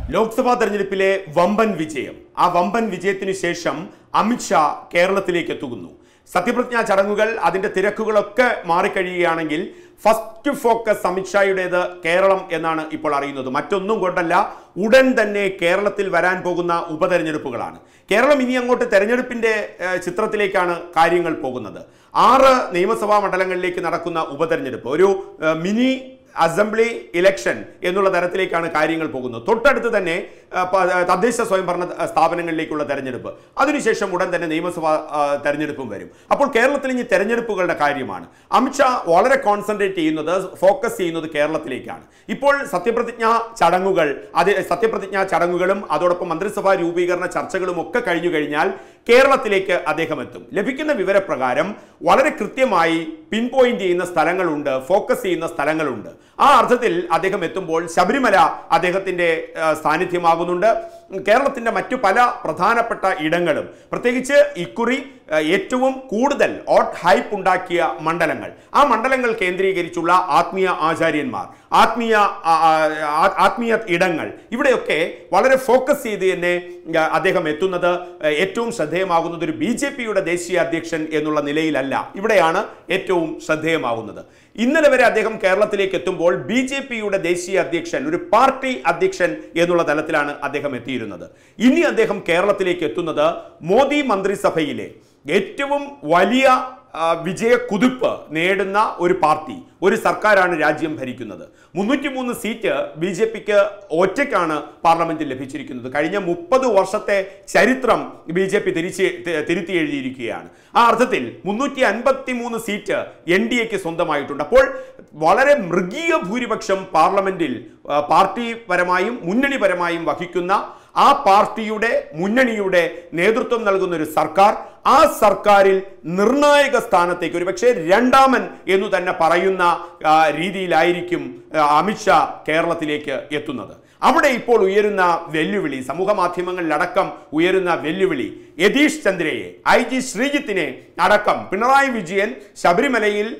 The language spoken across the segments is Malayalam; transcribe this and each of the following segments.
ലോക്സഭാ തെരഞ്ഞെടുപ്പിലെ വമ്പൻ വിജയം ആ വമ്പൻ വിജയത്തിന് ശേഷം അമിത്ഷാ കേരളത്തിലേക്ക് എത്തുന്നു സത്യപ്രതിജ്ഞാ ചടങ്ങുകൾ അതിന്റെ തിരക്കുകളൊക്കെ മാറിക്കഴിയുകയാണെങ്കിൽ ഫസ്റ്റ് ഫോക്കസ് അമിത്ഷായുടേത് കേരളം എന്നാണ് ഇപ്പോൾ അറിയുന്നത് മറ്റൊന്നും കൊണ്ടല്ല ഉടൻ തന്നെ കേരളത്തിൽ വരാൻ പോകുന്ന ഉപതെരഞ്ഞെടുപ്പുകളാണ് കേരളം ഇനി അങ്ങോട്ട് തെരഞ്ഞെടുപ്പിന്റെ ഏഹ്, ചിത്രത്തിലേക്കാണ് കാര്യങ്ങൾ പോകുന്നത് ആറ് നിയമസഭാ മണ്ഡലങ്ങളിലേക്ക് നടക്കുന്ന ഉപതെരഞ്ഞെടുപ്പ് ഒരു ഏഹ്, മിനി അസംബ്ലി ഇലക്ഷൻ എന്നുള്ള തരത്തിലേക്കാണ് കാര്യങ്ങൾ പോകുന്നത് തൊട്ടടുത്ത് തന്നെ ആ, പ- തദ്ദേശ സ്വയംഭരണ സ്ഥാപനങ്ങളിലേക്കുള്ള തെരഞ്ഞെടുപ്പ് അതിനുശേഷം ഉടൻ തന്നെ നിയമസഭാ ആ, തെരഞ്ഞെടുപ്പും വരും അപ്പോൾ കേരളത്തിൽ ഇനി തെരഞ്ഞെടുപ്പുകളുടെ കാര്യമാണ് അമിത്ഷാ വളരെ കോൺസെൻട്രേറ്റ് ചെയ്യുന്നത് ഫോക്കസ് ചെയ്യുന്നത് കേരളത്തിലേക്കാണ് ഇപ്പോൾ സത്യപ്രതിജ്ഞാ ചടങ്ങുകൾ അത് സത്യപ്രതിജ്ഞാ ചടങ്ങുകളും അതോടൊപ്പം മന്ത്രിസഭാ രൂപീകരണ ചർച്ചകളും ഒക്കെ കഴിഞ്ഞു കഴിഞ്ഞാൽ കേരളത്തിലേക്ക് അദ്ദേഹം എത്തും ലഭിക്കുന്ന വിവരപ്രകാരം വളരെ കൃത്യമായി പിൻ പോയിന്റ് ചെയ്യുന്ന സ്ഥലങ്ങളുണ്ട് ഫോക്കസ് ചെയ്യുന്ന സ്ഥലങ്ങളുണ്ട് ആ അർത്ഥത്തിൽ അദ്ദേഹം എത്തുമ്പോൾ ശബരിമല അദ്ദേഹത്തിന്റെ ആ, സാന്നിധ്യമാകുന്നുണ്ട് കേരളത്തിന്റെ മറ്റു പല പ്രധാനപ്പെട്ട ഇടങ്ങളും പ്രത്യേകിച്ച് ഇക്കുറി ആ, ഏറ്റവും കൂടുതൽ ഓട്ട് ഹൈപ്പ് ഉണ്ടാക്കിയ മണ്ഡലങ്ങൾ ആ മണ്ഡലങ്ങൾ കേന്ദ്രീകരിച്ചുള്ള ആത്മീയ ആചാര്യന്മാർ ആത്മീയ ആ, ആ, ആ- ആത്മീയ ഇടങ്ങൾ ഇവിടെയൊക്കെ വളരെ ഫോക്കസ് ചെയ്ത് തന്നെ ആ, അദ്ദേഹം എത്തുന്നത് ആ, ഏറ്റവും ശ്രദ്ധേയമാകുന്നത് ഒരു ബി ജെ പിയുടെ ദേശീയ അധ്യക്ഷൻ എന്നുള്ള നിലയിലല്ല ഇവിടെയാണ് ഏറ്റവും ശ്രദ്ധേയമാകുന്നത് ഇന്നലെ വരെ അദ്ദേഹം കേരളത്തിലേക്ക് എത്തുമ്പോൾ ബി ജെ പിയുടെ ദേശീയ അധ്യക്ഷൻ ഒരു പാർട്ടി അധ്യക്ഷൻ എന്നുള്ള തലത്തിലാണ് അദ്ദേഹം എത്തിയിരുന്നത് ഇനി അദ്ദേഹം കേരളത്തിലേക്ക് എത്തുന്നത് മോദി മന്ത്രിസഭയിലെ ഏറ്റവും വലിയ ആ, വിജയക്കുതിപ്പ് നേടുന്ന ഒരു പാർട്ടി ഒരു സർക്കാരാണ് രാജ്യം ഭരിക്കുന്നത് മുന്നൂറ്റി മൂന്ന് സീറ്റ് ബി ജെ പിക്ക് ഒറ്റയ്ക്കാണ് പാർലമെന്റിൽ ലഭിച്ചിരിക്കുന്നത് കഴിഞ്ഞ മുപ്പത് വർഷത്തെ ചരിത്രം ബി ജെ പി തിരിച്ച് തി- തിരുത്തി എഴുതിയിരിക്കുകയാണ് ആ അർത്ഥത്തിൽ മുന്നൂറ്റി അൻപത്തി മൂന്ന് സീറ്റ് എൻ ഡി എക്ക് സ്വന്തമായിട്ടുണ്ട് അപ്പോൾ വളരെ മൃഗീയ ഭൂരിപക്ഷം പാർലമെന്റിൽ ആ, പാർട്ടിപരമായും മുന്നണിപരമായും വഹിക്കുന്ന ആ പാർട്ടിയുടെ മുന്നണിയുടെ നേതൃത്വം നൽകുന്ന ഒരു സർക്കാർ ആ സർക്കാരിൽ നിർണായക സ്ഥാനത്തേക്ക് ഒരുപക്ഷെ രണ്ടാമൻ എന്ന് തന്നെ പറയുന്ന ആ, രീതിയിലായിരിക്കും ആ, അമിത്ഷാ കേരളത്തിലേക്ക് എത്തുന്നത് അവിടെ ഇപ്പോൾ ഉയരുന്ന വെല്ലുവിളി സമൂഹ മാധ്യമങ്ങളിലടക്കം ഉയരുന്ന വെല്ലുവിളി യതീഷ് ചന്ദ്രയെ ഐ ജി ശ്രീജിത്തിനെ അടക്കം പിണറായി വിജയൻ ശബരിമലയിൽ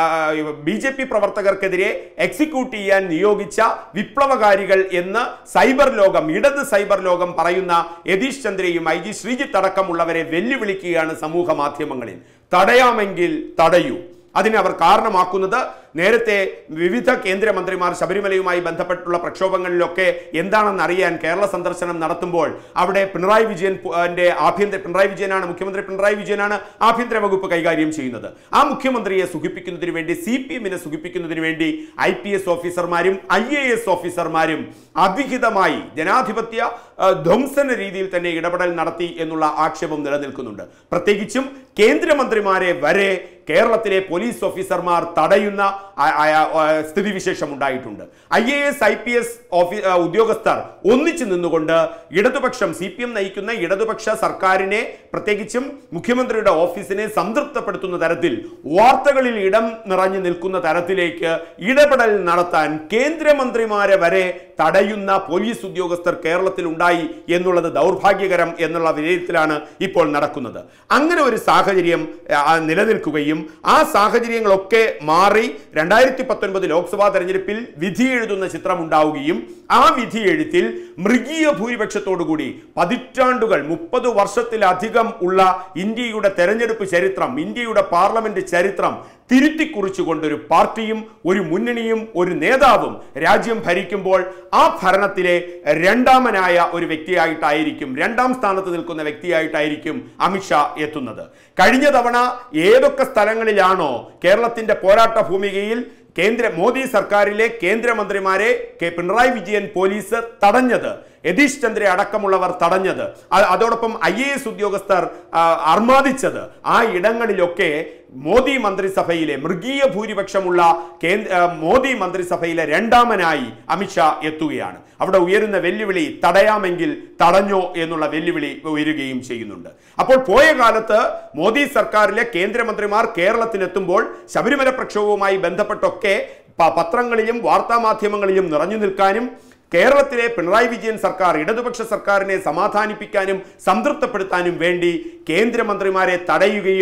ബി ജെ പി പ്രവർത്തകർക്കെതിരെ എക്സിക്യൂട്ട് ചെയ്യാൻ നിയോഗിച്ച വിപ്ലവകാരികൾ എന്ന് സൈബർ ലോകം ഇടത് സൈബർ ലോകം പറയുന്ന യതീഷ് ചന്ദ്രയും ഐ ജി ശ്രീജിത്ത് അടക്കമുള്ളവരെ വെല്ലുവിളിക്കുകയാണ് സമൂഹ മാധ്യമങ്ങളിൽ തടയാമെങ്കിൽ തടയൂ അതിനെ അവർ കാരണമാക്കുന്നത് നേരത്തെ വിവിധ കേന്ദ്രമന്ത്രിമാർ ശബരിമലയുമായി ബന്ധപ്പെട്ടുള്ള പ്രക്ഷോഭങ്ങളിലൊക്കെ എന്താണെന്ന് അറിയാൻ കേരള സന്ദർശനം നടത്തുമ്പോൾ അവിടെ പിണറായി വിജയൻ പു- ന്റെ ആഭ്യന്തര പിണറായി വിജയനാണ് മുഖ്യമന്ത്രി പിണറായി വിജയനാണ് ആഭ്യന്തര വകുപ്പ് കൈകാര്യം ചെയ്യുന്നത് ആ മുഖ്യമന്ത്രിയെ സുഖിപ്പിക്കുന്നതിന് വേണ്ടി സി പി എമ്മിനെ സുഖിപ്പിക്കുന്നതിന് വേണ്ടി ഐ പി എസ് ഓഫീസർമാരും ഐ എ എസ് ഓഫീസർമാരും അവിഹിതമായി ജനാധിപത്യ ആ, ധ്വംസന രീതിയിൽ തന്നെ ഇടപെടൽ നടത്തി എന്നുള്ള ആക്ഷേപം നിലനിൽക്കുന്നുണ്ട് പ്രത്യേകിച്ചും കേന്ദ്രമന്ത്രിമാരെ വരെ കേരളത്തിലെ പോലീസ് ഓഫീസർമാർ തടയുന്ന ആ- ആ- ആ സ്ഥിതിവിശേഷം ഉണ്ടായിട്ടുണ്ട് I A S I P S ഓഫീ ആ, ഉദ്യോഗസ്ഥർ ഒന്നിച്ചു നിന്നുകൊണ്ട് ഇടതുപക്ഷം സി പി എം നയിക്കുന്ന ഇടതുപക്ഷ സർക്കാരിനെ പ്രത്യേകിച്ചും മുഖ്യമന്ത്രിയുടെ ഓഫീസിനെ സംതൃപ്തപ്പെടുത്തുന്ന തരത്തിൽ വാർത്തകളിൽ ഇടം നിറഞ്ഞു നിൽക്കുന്ന തരത്തിലേക്ക് ഇടപെടൽ നടത്താൻ കേന്ദ്രമന്ത്രിമാരെ വരെ തടയുന്ന പോലീസ് ഉദ്യോഗസ്ഥർ കേരളത്തിൽ ഉണ്ടായി എന്നുള്ളത് ദൗർഭാഗ്യകരം എന്നുള്ള വിലയിരുത്തലാണ് ഇപ്പോൾ നടക്കുന്നത് അങ്ങനെ ഒരു സാഹചര്യം ആ, നിലനിൽക്കുകയും ആ സാഹചര്യങ്ങളൊക്കെ മാറി രണ്ടായിരത്തി പത്തൊൻപത് ലോക്സഭാ തെരഞ്ഞെടുപ്പിൽ വിധി എഴുതുന്ന ചിത്രം ഉണ്ടാവുകയും ആ വിധി എഴുത്തിൽ മൃഗീയ ഭൂരിപക്ഷത്തോടുകൂടി പതിറ്റാണ്ടുകൾ മുപ്പത് വർഷത്തിലധികം ഉള്ള ഇന്ത്യയുടെ തെരഞ്ഞെടുപ്പ് ചരിത്രം ഇന്ത്യയുടെ പാർലമെന്റ് ചരിത്രം തിരുത്തിക്കുറിച്ചുകൊണ്ടൊരു പാർട്ടിയും ഒരു മുന്നണിയും ഒരു നേതാവും രാജ്യം ഭരിക്കുമ്പോൾ ആ ഭരണത്തിലെ രണ്ടാമനായ ഒരു വ്യക്തിയായിട്ടായിരിക്കും രണ്ടാം സ്ഥാനത്ത് നിൽക്കുന്ന വ്യക്തിയായിട്ടായിരിക്കും അമിത്ഷാ എത്തുന്നത് കഴിഞ്ഞ തവണ ഏതൊക്കെ സ്ഥലങ്ങളിലാണോ കേരളത്തിന്റെ പോരാട്ട ഭൂമികയിൽ കേന്ദ്ര മോദി സർക്കാരിലെ കേന്ദ്രമന്ത്രിമാരെ കെ പിണറായി വിജയൻ പോലീസ് തടഞ്ഞത് യതീഷ് ചന്ദ്ര അടക്കമുള്ളവർ തടഞ്ഞത് അ- അതോടൊപ്പം ഐ എ എസ് ഉദ്യോഗസ്ഥർ ആ, അർമാദിച്ചത് ആ ഇടങ്ങളിലൊക്കെ മോദി മന്ത്രിസഭയിലെ മൃഗീയ ഭൂരിപക്ഷമുള്ള കേന്ദ്ര ആ, മോദി മന്ത്രിസഭയിലെ രണ്ടാമനായി അമിത്ഷാ എത്തുകയാണ് അവിടെ ഉയരുന്ന വെല്ലുവിളി തടയാമെങ്കിൽ തടഞ്ഞോ എന്നുള്ള വെല്ലുവിളി ഉയരുകയും ചെയ്യുന്നുണ്ട് അപ്പോൾ പോയ കാലത്ത് മോദി സർക്കാരിലെ കേന്ദ്രമന്ത്രിമാർ കേരളത്തിലെത്തുമ്പോൾ ശബരിമല പ്രക്ഷോഭവുമായി ബന്ധപ്പെട്ടൊക്കെ പ- പത്രങ്ങളിലും വാർത്താമാധ്യമങ്ങളിലും നിറഞ്ഞു നിൽക്കാനും കേരളത്തിലെ പിണറായി വിജയൻ സർക്കാർ ഇടതുപക്ഷ സർക്കാരിനെ സമാധാനിപ്പിക്കാനും സംതൃപ്തപ്പെടുത്താനും വേണ്ടി കേന്ദ്രമന്ത്രിമാരെ തടയുകയും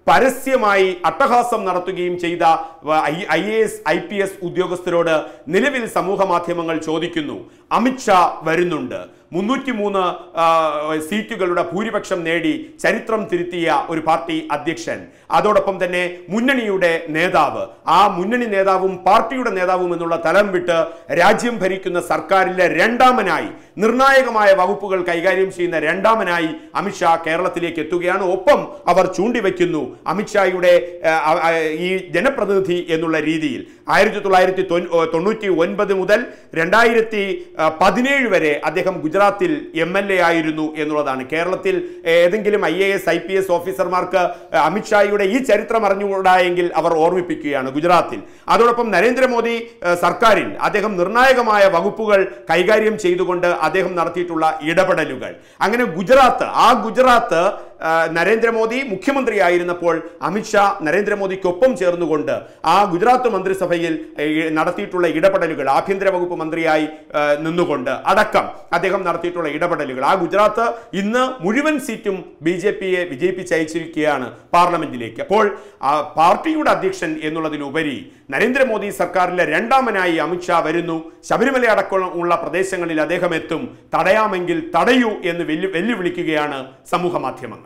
പരസ്യമായി അട്ടഹാസം നടത്തുകയും ചെയ്ത I A S I P S ഉദ്യോഗസ്ഥരോട് നിലവിൽ സമൂഹ മാധ്യമങ്ങൾ ചോദിക്കുന്നു അമിത്ഷാ വരുന്നുണ്ട് മുന്നൂറ്റി മൂന്ന് സീറ്റുകളുടെ ഭൂരിപക്ഷം നേടി ചരിത്രം തിരുത്തിയ ഒരു പാർട്ടി അധ്യക്ഷൻ അതോടൊപ്പം തന്നെ മുന്നണിയുടെ നേതാവ് ആ മുന്നണി നേതാവും പാർട്ടിയുടെ നേതാവും എന്നുള്ള തലം വിട്ട് രാജ്യം ഭരിക്കുന്ന സർക്കാരിലെ രണ്ടാമനായി നിർണായകമായ വകുപ്പുകൾ കൈകാര്യം ചെയ്യുന്ന രണ്ടാമനായി അമിത്ഷാ കേരളത്തിലേക്ക് എത്തുകയാണ് ഒപ്പം അവർ ചൂണ്ടിവെക്കുന്നു അമിത്ഷായുടെ ആ, ആ, ഈ ജനപ്രതിനിധി എന്നുള്ള രീതിയിൽ ആയിരത്തി തൊള്ളായിരത്തി തൊണ്ണൂറ്റി ഒൻപത് മുതൽ രണ്ടായിരത്തി പതിനേഴ് വരെ അദ്ദേഹം ഗുജറാത്തിൽ എം എൽ എ ആയിരുന്നു എന്നുള്ളതാണ് കേരളത്തിൽ ഏതെങ്കിലും I A S I P S ഓഫീസർമാർക്ക് അമിത്ഷായുടെ ഈ ചരിത്രം അറിഞ്ഞുകൂടായെങ്കിൽ അവർ ഓർമ്മിപ്പിക്കുകയാണ് ഗുജറാത്തിൽ അതോടൊപ്പം നരേന്ദ്രമോദി ഏഹ്, സർക്കാരിൽ അദ്ദേഹം നിർണായകമായ വകുപ്പുകൾ കൈകാര്യം ചെയ്തുകൊണ്ട് അദ്ദേഹം നടത്തിയിട്ടുള്ള ഇടപെടലുകൾ അങ്ങനെ ഗുജറാത്ത് ആ ഗുജറാത്ത് ആ, നരേന്ദ്രമോദി മുഖ്യമന്ത്രിയായിരുന്നപ്പോൾ അമിത്ഷാ നരേന്ദ്രമോദിക്കൊപ്പം ചേർന്നുകൊണ്ട് ആ ഗുജറാത്ത് മന്ത്രിസഭയിൽ ഏ, നടത്തിയിട്ടുള്ള ഇടപെടലുകൾ ആഭ്യന്തര വകുപ്പ് മന്ത്രിയായി ആ, നിന്നുകൊണ്ട് അടക്കം അദ്ദേഹം നടത്തിയിട്ടുള്ള ഇടപെടലുകൾ ആ ഗുജറാത്ത് ഇന്ന് മുഴുവൻ സീറ്റും ബി ജെ പിയെ വിജയിപ്പിച്ചയച്ചിരിക്കുകയാണ് പാർലമെന്റിലേക്ക് അപ്പോൾ ആ, പാർട്ടിയുടെ അധ്യക്ഷൻ എന്നുള്ളതിലുപരി നരേന്ദ്രമോദി സർക്കാരിലെ രണ്ടാമനായി അമിത്ഷാ വരുന്നു ശബരിമല അടക്കമുള്ള പ്രദേശങ്ങളിൽ അദ്ദേഹം എത്തും തടയാമെങ്കിൽ തടയൂ എന്ന് വെല്ലു വെല്ലുവിളിക്കുകയാണ് സമൂഹ മാധ്യമങ്ങൾ